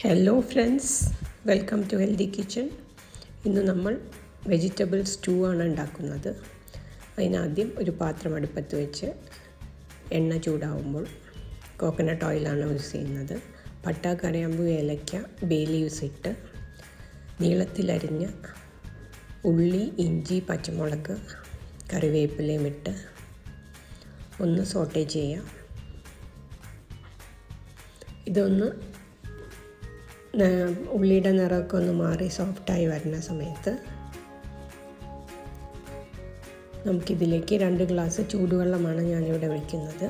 hello friends welcome to healthy kitchen ഇന്ന് നമ്മൾ vegetable stew ആണ് ഉണ്ടാക്കുന്നത് അതിനാദ്യം ഒരു പാത്രം അടുപ്പത്ത് വെച്ച് എണ്ണ ചൂടാവുമ്പോൾ കോക്കനട്ട് ഓയിലാണ് യൂസ് ചെയ്യുന്നത് പട്ട കരയാമ്പു ഏലയ്ക്ക ബേ ലീവ്സ് ഇട്ട് നീളത്തിലരിഞ്ഞ ഉള്ളി ഇഞ്ചി പച്ചമുളക് കറിവേപ്പിലയും ഇട്ട് ഒന്ന് സോട്ടേ ചെയ്യാം ഇതൊന്ന് ഉള്ളിയുടെ നിറമൊക്കെ ഒന്ന് മാറി സോഫ്റ്റായി വരുന്ന സമയത്ത് നമുക്കിതിലേക്ക് രണ്ട് ഗ്ലാസ് ചൂടുവെള്ളമാണ് ഞാനിവിടെ ഒഴിക്കുന്നത്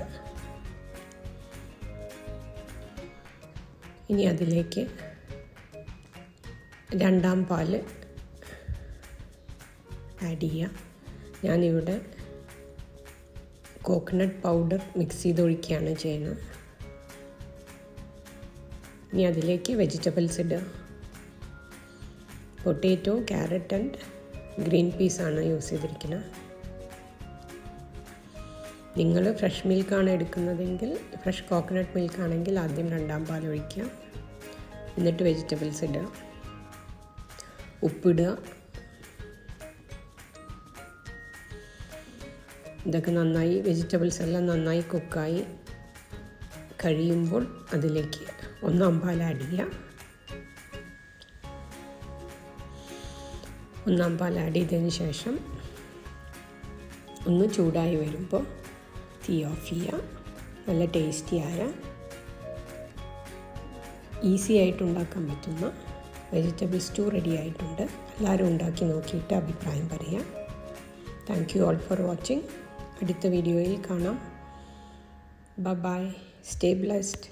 ഇനി അതിലേക്ക് രണ്ടാം പാല് ആഡ് ചെയ്യാം ഞാനിവിടെ കോക്കനട്ട് പൗഡർ മിക്സ് ചെയ്തൊഴിക്കുകയാണ് ചെയ്യുന്നത് ഇനി അതിലേക്ക് വെജിറ്റബിൾസ് ഇടുക പൊട്ടേറ്റോ ക്യാരറ്റ് ആൻഡ് ഗ്രീൻ പീസാണ് യൂസ് ചെയ്തിരിക്കുന്നത് നിങ്ങൾ ഫ്രഷ് മിൽക്കാണ് എടുക്കുന്നതെങ്കിൽ ഫ്രഷ് കോക്കനട്ട് മിൽക്കാണെങ്കിൽ ആദ്യം രണ്ടാം പാൽ ഒഴിക്കുക എന്നിട്ട് വെജിറ്റബിൾസ് ഇടുക ഉപ്പിടുക ഇതൊക്കെ നന്നായി വെജിറ്റബിൾസ് എല്ലാം നന്നായി കുക്കായി കഴിയുമ്പോൾ അതിലേക്ക് ഒന്നാം പാൽ ആഡ് ചെയ്യുക ഒന്നാം പാൽ ആഡ് ചെയ്തതിന് ശേഷം ഒന്ന് ചൂടായി വരുമ്പോൾ തീ ഓഫ് ചെയ്യുക നല്ല ടേസ്റ്റിയായ ഈസി ആയിട്ട് ഉണ്ടാക്കാൻ പറ്റുന്ന വെജിറ്റബിൾ സ്റ്റൂ റെഡി ആയിട്ടുണ്ട് എല്ലാവരും ഉണ്ടാക്കി നോക്കിയിട്ട് അഭിപ്രായം പറയാം thank you all for watching അടുത്ത വീഡിയോയിൽ കാണാം ബ ബൈ സ്റ്റേ ബ്ലെസ്ഡ്